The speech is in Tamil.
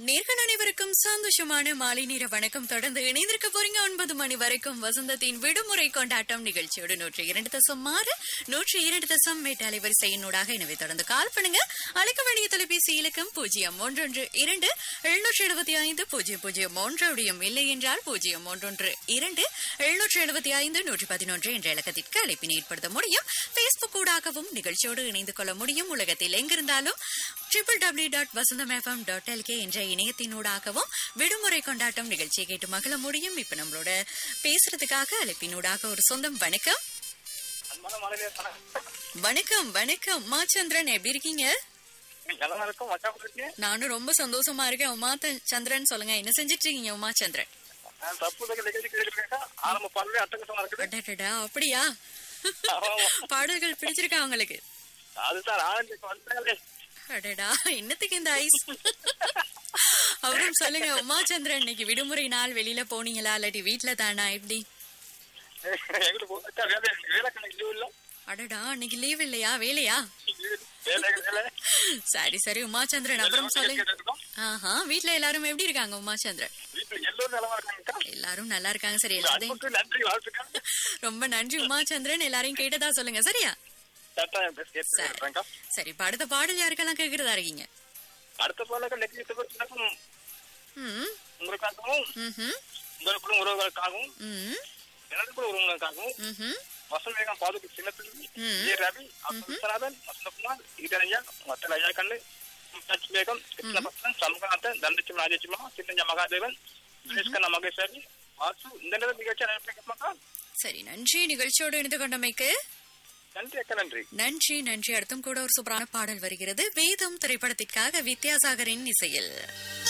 நேர்கள் அனைவருக்கும் சந்தோஷமான மாலை நேர வணக்கம் தொடர்ந்து இணைந்திருக்க போறீங்க ஒன்பது மணி வரைக்கும் வசந்தத்தின் விடுமுறை கொண்டாட்டம் நிகழ்ச்சியோடு நூற்றி இரண்டு தசம் ஆறு நூற்றி இரண்டு தசம் எட்டு அலைவரிசையினூடாக எனவே தொடர்ந்து கால் பண்ணுங்க அழைக்க வேண்டிய தொலைபேசி இலக்கம் பூஜ்ஜியம் ஒன்றொன்று இரண்டு எழுநூற்றி எழுபத்தி ஐந்து பூஜ்ஜியம் பூஜ்ஜியம் ஒன்றோடையும் இல்லை என்றால் பூஜ்ஜியம் ஒன்றொன்று இரண்டு எழுநூற்றி எழுபத்தி ஐந்து நூற்றி பதினொன்று என்ற இலக்கத்திற்கு அழைப்பினை ஏற்படுத்த முடியும் பேஸ்புக் ஊடாகவும் நிகழ்ச்சியோடு இணைந்து கொள்ள முடியும் உலகத்தில் எங்கிருந்தாலும் triple W dot Vasantham FM dot LK என்ற இணையத்தினூடாகவும் விடுமுறை கொண்டாட்டம் நிகழ்ச்சியை கேட்டு மகிழ முடியும் இப்ப நம்மளோட பேசுறதுக்காக அழைப்பினூடாக ஒரு சொந்தம் வணக்கம் அன்பான மாணவியரே, வணக்கம். வணக்கம் வணக்கம் உமாச்சந்திரன் எப்படி இருக்கீங்க நீங்க நல்லா இருக்கும் மச்சான் இருக்கீங்க நானும் ரொம்ப சந்தோஷமா இருக்கேன் உமா சந்திரன் சொல்லுங்க என்ன செஞ்சிட்டு இருக்கீங்க உமாச்சந்திரன் நான் தப்பு தக்க நிகழ்ச்சி கேட்டுருக்கேன் ஆரம்ப பார்வை அட்டகசமா இருக்குது அடடடா அப்படியா ஆமா. பாடல்கள் பிடிச்சிருக்கா உங்களுக்கு அதுதான் ஆனந்தி வந்தாலே அடடா என்னத்துக்கு இந்த ஐஸ் அவரும் சொல்லுங்க உமாச்சந்திரன் இன்னைக்கு விடுமுறை நாள் வெளியில போனீங்களா இல்லாட்டி வீட்ல தானா எப்படி எங்களுக்கு போச்சா வேலை வேலை கணக்கு லீவ் இல்ல அடடா இன்னைக்கு லீவ் இல்லையா வேலையா வேலை வேலை சரி சரி உமாச்சந்திரன் அப்புறம் சொல்லுங்க கேட்டுருக்கோம். ஆஹா வீட்ல எல்லாரும் எப்படி இருக்காங்க உமாச்சந்திரன் வீட்டுல எல்லோரும் நலமா இருக்காங்கக்கா எல்லாரும் நல்லா இருக்காங்க சரி எல்லாத்தையும் அன்புக்கு நன்றி வாழ்த்துக்கள் ரொம்ப நன்றி உமாச்சந்திரன் எல்லாரையும் கேட்டதா சொல்லுங்க சரியா கட்டாயம் பேசி கேட்டுருக்கேன்க்கா. சரி இப்ப அடுத்த பாடல் யாருக்கெல்லாம் கேக்குறதா இருக்கீங்க அடுத்த பாலக்க நெக்ஸ்ட் பற்றினக்கும் ம் உங்களுக்காகவும் ம்ஹும், உங்களுக்கும் உறவுகளுக்காகவும் ம் எனது கூட உறவுகளுக்காகவும் ம்ஹும், வசந்தவேகம் பாதுக்கு சின்னத்தில் ம். ஏ ரவி அப்துல் விஸ்வநாதன் வசந்தகுமார் ஈரஞ்சா மத்தல அய்யா கண்ணு மும்தாஜ் பேகம் கிருஷ்ணபத்ரன் சண்முகநாதன் தண்டச்சிம் ராஜச்சிம்மா சின்னஞ்ச மகாதேவன் சுரேஷ்கண்ண மகேஸ்வரி வாசு இந்த நேரம் நிகழ்ச்சி அனுப்பிக்கமாக்கா சரி நன்றி நிகழ்ச்சியோடு இணைந்து கொண்டமைக்கு நன்றி அக்கா நன்றி நன்றி நன்றி அடுத்தும் கூட ஒரு சூப்பரான பாடல் வருகிறது வேதம் திரைப்படத்திற்காக வித்யாசாகரின் இசையில்